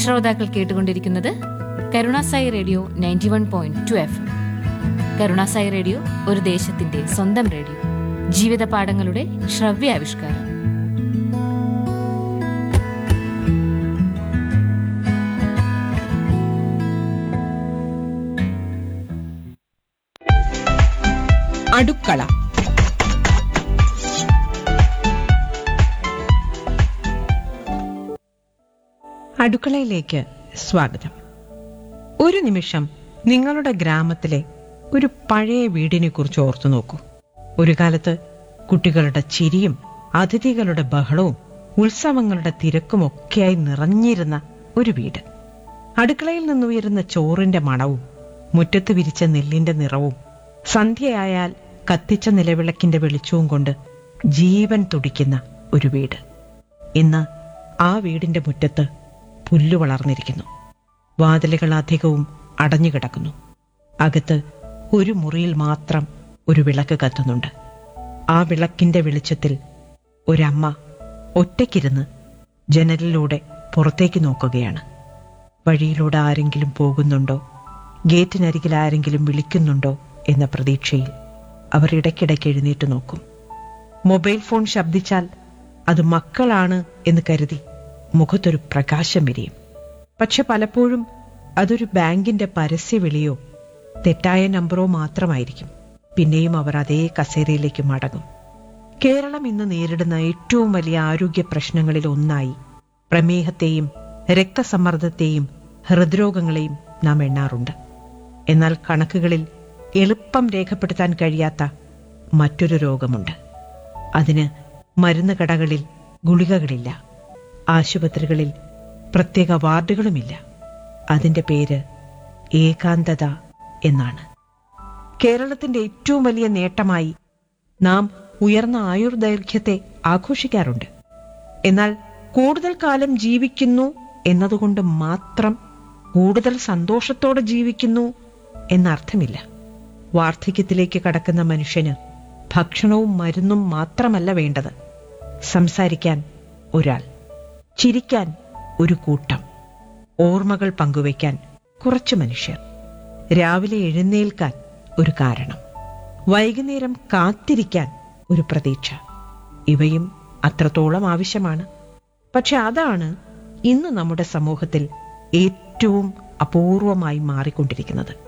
ശ്രോതാക്കൾ കേട്ടുകൊണ്ടിരിക്കുന്നത് Karunasai radio ninety one point two F Karunasai radio ഒരു ദേശത്തിന്റെ സ്വന്തം റേഡിയോ ജീവിത പാഠങ്ങളുടെ ശ്രവ്യാവിഷ്കാരം അടുക്കള അടുക്കളയിലേക്ക് സ്വാഗതം ഒരു നിമിഷം നിങ്ങളുടെ ഗ്രാമത്തിലെ ഒരു പഴയ വീടിനെ കുറിച്ച് ഓർത്തു നോക്കൂ ഒരു കാലത്ത് കുട്ടികളുടെ ചിരിയും അതിഥികളുടെ ബഹളവും ഉത്സവങ്ങളുടെ തിരക്കുമൊക്കെയായി നിറഞ്ഞിരുന്ന ഒരു വീട് അടുക്കളയിൽ നിന്നുയരുന്ന ചോറിന്റെ മണവും മുറ്റത്ത് വിരിച്ച നെല്ലിന്റെ നിറവും സന്ധ്യയായാൽ കത്തിച്ച നിലവിളക്കിന്റെ വെളിച്ചവും കൊണ്ട് ജീവൻ തുടിക്കുന്ന ഒരു വീട് ഇന്ന് ആ വീടിന്റെ മുറ്റത്ത് പുല്ലു വളർന്നിരിക്കുന്നു വാതിലുകൾ അധികവും അടഞ്ഞുകിടക്കുന്നു അകത്ത് ഒരു മുറിയിൽ മാത്രം ഒരു വിളക്ക് കത്തുന്നുണ്ട് ആ വിളക്കിന്റെ വെളിച്ചത്തിൽ ഒരമ്മ ഒറ്റയ്ക്കിരുന്ന് ജനലിലൂടെ പുറത്തേക്ക് നോക്കുകയാണ് വഴിയിലൂടെ ആരെങ്കിലും പോകുന്നുണ്ടോ ഗേറ്റിനരികിൽ ആരെങ്കിലും വിളിക്കുന്നുണ്ടോ എന്ന പ്രതീക്ഷയിൽ അവർ ഇടയ്ക്കിടയ്ക്ക് എഴുന്നേറ്റ് നോക്കും മൊബൈൽ ഫോൺ ശബ്ദിച്ചാൽ അത് മക്കളാണ് എന്ന് കരുതി മുഖത്തൊരു പ്രകാശം വിരിയും പക്ഷെ പലപ്പോഴും അതൊരു ബാങ്കിന്റെ പരസ്യവിളിയോ തെറ്റായ നമ്പറോ മാത്രമായിരിക്കും പിന്നെയും അവർ അതേ കസേരയിലേക്ക് മടങ്ങും കേരളം ഇന്ന് നേരിടുന്ന ഏറ്റവും വലിയ ആരോഗ്യ പ്രശ്നങ്ങളിൽ ഒന്നായി പ്രമേഹത്തെയും രക്തസമ്മർദ്ദത്തെയും ഹൃദ്രോഗങ്ങളെയും നാം എണ്ണാറുണ്ട് എന്നാൽ കണക്കുകളിൽ എളുപ്പം രേഖപ്പെടുത്താൻ കഴിയാത്ത മറ്റൊരു രോഗമുണ്ട് അതിന് മരുന്ന് കടകളിൽ ഗുളികകളില്ല ആശുപത്രികളിൽ പ്രത്യേക വാർഡുകളുമില്ല അതിന്റെ പേര് ഏകാന്തത എന്നാണ് കേരളത്തിന്റെ ഏറ്റവും വലിയ നേട്ടമായി നാം ഉയർന്ന ആയുർദൈർഘ്യത്തെ ആഘോഷിക്കാറുണ്ട് എന്നാൽ കൂടുതൽ കാലം ജീവിക്കുന്നു എന്നതുകൊണ്ട് മാത്രം കൂടുതൽ സന്തോഷത്തോടെ ജീവിക്കുന്നു എന്നർത്ഥമില്ല വാർദ്ധക്യത്തിലേക്ക് കടക്കുന്ന മനുഷ്യന് ഭക്ഷണവും മരുന്നും മാത്രമല്ല വേണ്ടത് സംസാരിക്കാൻ ഒരാൾ ചിരിക്കാൻ ഒരു കൂട്ടം ഓർമ്മകൾ പങ്കുവയ്ക്കാൻ കുറച്ച് മനുഷ്യർ രാവിലെ എഴുന്നേൽക്കാൻ ഒരു കാരണം വൈകുന്നേരം കാത്തിരിക്കാൻ ഒരു പ്രതീക്ഷ ഇവയും അത്രത്തോളം ആവശ്യമാണ് പക്ഷെ അതാണ് ഇന്ന് നമ്മുടെ സമൂഹത്തിൽ ഏറ്റവും അപൂർവമായി മാറിക്കൊണ്ടിരിക്കുന്നത്